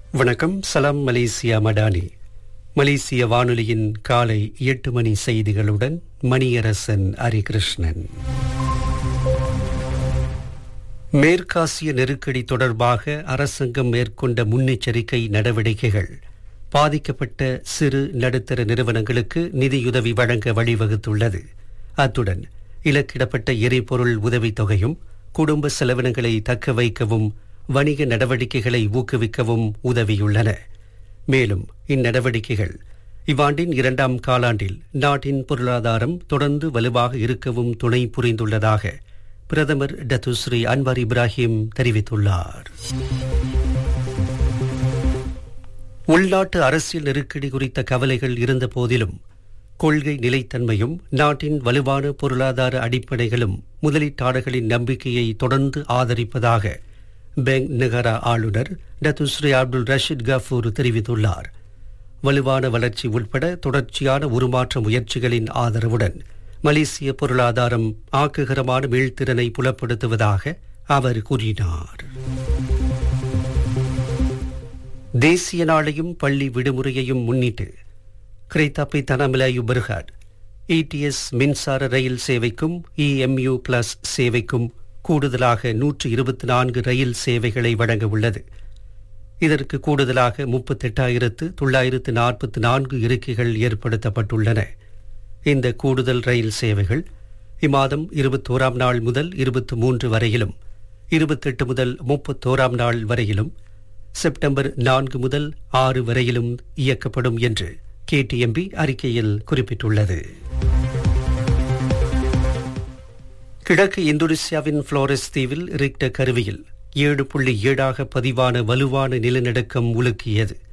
வணக்கம் சலாம் மலேசியா மடானி மலேசிய வானொலியின் காலை எட்டு மணி செய்திகளுடன் மணியரசன் ஹரிகிருஷ்ணன் மேற்காசிய நெருக்கடி தொடர்பாக அரசாங்கம் மேற்கொண்ட முன்னெச்சரிக்கை நடவடிக்கைகள் பாதிக்கப்பட்ட சிறு நடுத்தர நிறுவனங்களுக்கு நிதியுதவி வழங்க வழிவகுத்துள்ளது அத்துடன் இலக்கிடப்பட்ட எரிபொருள் உதவித்தொகையும் குடும்ப செலவினங்களை தக்க வைக்கவும் வணிக நடவடிக்கைகளை ஊக்குவிக்கவும் உதவியுள்ளன மேலும் இந்நடவடிக்கைகள் இவ்வாண்டின் இரண்டாம் காலாண்டில் நாட்டின் பொருளாதாரம் தொடர்ந்து வலுவாக இருக்கவும் துணை புரிந்துள்ளதாக பிரதமர் டத்துஸ்ரீ அன்வார் இப்ராஹிம் தெரிவித்துள்ளார் உள்நாட்டு அரசியல் நெருக்கடி குறித்த கவலைகள் இருந்த போதிலும் கொள்கை நிலைத்தன்மையும் நாட்டின் வலுவான பொருளாதார அடிப்படைகளும் முதலீட்டாளர்களின் நம்பிக்கையை தொடர்ந்து ஆதரிப்பதாக பெங் நகரா ஆளுநர் டத்துஸ்ரீ அப்துல் ரஷீத் கஃபூர் தெரிவித்துள்ளார் வலுவான வளர்ச்சி உட்பட தொடர்ச்சியான உருமாற்ற முயற்சிகளின் ஆதரவுடன் மலேசிய பொருளாதாரம் ஆக்குகரமான மீள்திறனை புலப்படுத்துவதாக அவர் கூறினார் தேசிய நாளையும் பள்ளி விடுமுறையையும் முன்னிட்டு கிரைத்தாப்பை தனமிலாயு பெர்ஹாட் இடிஎஸ் மின்சார ரயில் சேவைக்கும் இஎம்யூ பிளஸ் சேவைக்கும் கூடுதலாக நூற்று இருபத்தி நான்கு ரயில் சேவைகளை வழங்க உள்ளது இதற்கு கூடுதலாக முப்பத்தெட்டாயிரத்து தொள்ளாயிரத்து நாற்பத்தி நான்கு இருக்கைகள் ஏற்படுத்தப்பட்டுள்ளன இந்த கூடுதல் ரயில் சேவைகள் இம்மாதம் இருபத்தோராம் நாள் முதல் இருபத்தி மூன்று வரையிலும் இருபத்தெட்டு முதல் முப்பத்தோராம் நாள் வரையிலும் செப்டம்பர் நான்கு முதல் ஆறு வரையிலும் இயக்கப்படும் என்று கேடிஎம்பி அறிக்கையில் குறிப்பிட்டுள்ளது கிழக்கு இந்தோனேசியாவின் புளோரஸ் தீவில் ரிக்டர் கருவியில் ஏழு புள்ளி ஏழாக பதிவான வலுவான நிலநடுக்கம் உலுக்கியது